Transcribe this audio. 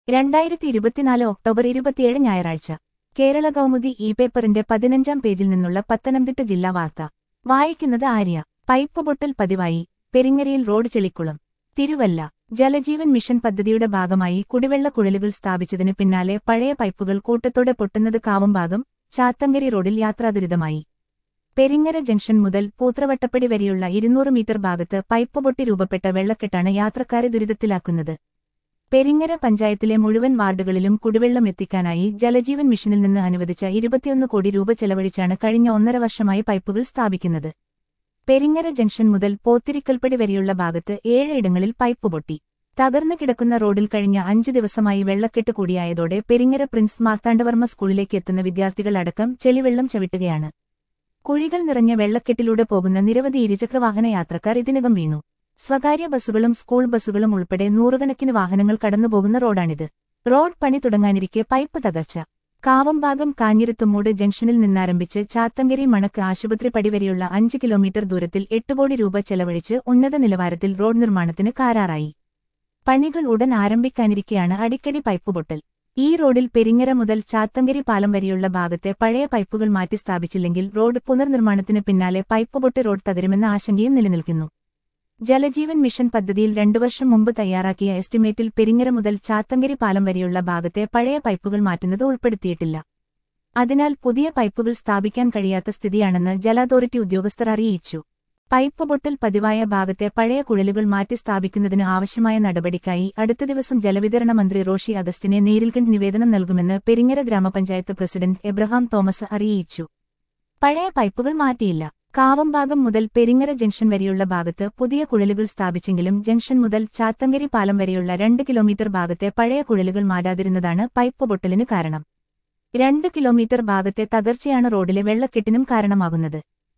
രണ്ടായിരത്തി ഇരുപത്തിനാല് ഒക്ടോബർ ഇരുപത്തിയേഴ് ഞായറാഴ്ച കേരള കൗമുദി ഇ പേപ്പറിന്റെ പതിനഞ്ചാം പേജിൽ നിന്നുള്ള പത്തനംതിട്ട ജില്ലാ വാർത്ത വായിക്കുന്നത് ആര്യ പൈപ്പ് പൊട്ടൽ പതിവായി പെരിങ്ങരയിൽ റോഡ് ചെളിക്കുളം തിരുവല്ല ജലജീവൻ മിഷൻ പദ്ധതിയുടെ ഭാഗമായി കുടിവെള്ള കുഴലുകൾ സ്ഥാപിച്ചതിന് പിന്നാലെ പഴയ പൈപ്പുകൾ കൂട്ടത്തോടെ പൊട്ടുന്നത് കാവുംഭാഗം ചാത്തങ്കരി റോഡിൽ യാത്രാദുരിതമായി പെരിങ്ങര ജംഗ്ഷൻ മുതൽ പൂത്രവട്ടപ്പടി വരെയുള്ള ഇരുന്നൂറ് മീറ്റർ ഭാഗത്ത് പൈപ്പ് പൊട്ടി രൂപപ്പെട്ട വെള്ളക്കെട്ടാണ് യാത്രക്കാരെ ദുരിതത്തിലാക്കുന്നത് പെരിങ്ങര പഞ്ചായത്തിലെ മുഴുവൻ വാർഡുകളിലും കുടിവെള്ളം എത്തിക്കാനായി ജലജീവൻ മിഷനിൽ നിന്ന് അനുവദിച്ച ഇരുപത്തിയൊന്ന് കോടി രൂപ ചെലവഴിച്ചാണ് കഴിഞ്ഞ ഒന്നര വർഷമായി പൈപ്പുകൾ സ്ഥാപിക്കുന്നത് പെരിങ്ങര ജംഗ്ഷൻ മുതൽ പോത്തിരിക്കൽപ്പടി വരെയുള്ള ഭാഗത്ത് ഏഴയിടങ്ങളിൽ പൈപ്പ് പൊട്ടി തകർന്നു കിടക്കുന്ന റോഡിൽ കഴിഞ്ഞ അഞ്ചു ദിവസമായി വെള്ളക്കെട്ട് കൂടിയായതോടെ പെരിങ്ങര പ്രിൻസ് മാർത്താണ്ഡവർമ്മ സ്കൂളിലേക്ക് എത്തുന്ന വിദ്യാർത്ഥികൾ അടക്കം ചെളിവെള്ളം ചവിട്ടുകയാണ് കുഴികൾ നിറഞ്ഞ വെള്ളക്കെട്ടിലൂടെ പോകുന്ന നിരവധി ഇരുചക്രവാഹന യാത്രക്കാർ ഇതിനകം വീണു സ്വകാര്യ ബസ്സുകളും സ്കൂൾ ബസ്സുകളും ഉൾപ്പെടെ നൂറുകണക്കിന് വാഹനങ്ങൾ കടന്നുപോകുന്ന റോഡാണിത് റോഡ് പണി തുടങ്ങാനിരിക്കെ പൈപ്പ് തകർച്ച കാവംഭാഗം കാഞ്ഞിരത്തുമൂട് ജംഗ്ഷനിൽ നിന്നാരംഭിച്ച് ചാത്തങ്കരി മണക്ക് ആശുപത്രി പടി വരെയുള്ള അഞ്ച് കിലോമീറ്റർ ദൂരത്തിൽ എട്ട് കോടി രൂപ ചെലവഴിച്ച് ഉന്നത നിലവാരത്തിൽ റോഡ് നിർമ്മാണത്തിന് കാരാറായി പണികൾ ഉടൻ ആരംഭിക്കാനിരിക്കെയാണ് അടിക്കടി പൈപ്പ് പൊട്ടൽ ഈ റോഡിൽ പെരിങ്ങര മുതൽ ചാത്തങ്കരി പാലം വരെയുള്ള ഭാഗത്തെ പഴയ പൈപ്പുകൾ മാറ്റി സ്ഥാപിച്ചില്ലെങ്കിൽ റോഡ് പുനർനിർമ്മാണത്തിന് പിന്നാലെ പൈപ്പ് പൊട്ടി റോഡ് തകരുമെന്ന ആശങ്കയും നിലനിൽക്കുന്നു ജലജീവൻ മിഷൻ പദ്ധതിയിൽ രണ്ടു വർഷം മുമ്പ് തയ്യാറാക്കിയ എസ്റ്റിമേറ്റിൽ പെരിങ്ങര മുതൽ ചാത്തങ്കരി പാലം വരെയുള്ള ഭാഗത്തെ പഴയ പൈപ്പുകൾ മാറ്റുന്നത് ഉൾപ്പെടുത്തിയിട്ടില്ല അതിനാൽ പുതിയ പൈപ്പുകൾ സ്ഥാപിക്കാൻ കഴിയാത്ത സ്ഥിതിയാണെന്ന് ജല അതോറിറ്റി ഉദ്യോഗസ്ഥർ അറിയിച്ചു പൈപ്പ് പൊട്ടൽ പതിവായ ഭാഗത്തെ പഴയ കുഴലുകൾ മാറ്റി സ്ഥാപിക്കുന്നതിന് ആവശ്യമായ നടപടിക്കായി അടുത്ത ദിവസം ജലവിതരണ മന്ത്രി റോഷി അഗസ്റ്റിനെ നേരിൽ കണ്ട് നിവേദനം നൽകുമെന്ന് പെരിങ്ങര ഗ്രാമപഞ്ചായത്ത് പ്രസിഡന്റ് എബ്രഹാം തോമസ് അറിയിച്ചു പഴയ പൈപ്പുകൾ മാറ്റിയില്ല കാവംഭാഗം മുതൽ പെരിങ്ങര ജംഗ്ഷൻ വരെയുള്ള ഭാഗത്ത് പുതിയ കുഴലുകൾ സ്ഥാപിച്ചെങ്കിലും ജംഗ്ഷൻ മുതൽ ചാത്തങ്കരി പാലം വരെയുള്ള രണ്ട് കിലോമീറ്റർ ഭാഗത്തെ പഴയ കുഴലുകൾ മാറ്റാതിരുന്നതാണ് പൈപ്പ് പൊട്ടലിന് കാരണം രണ്ട് കിലോമീറ്റർ ഭാഗത്തെ തകർച്ചയാണ് റോഡിലെ വെള്ളക്കെട്ടിനും കാരണമാകുന്നത്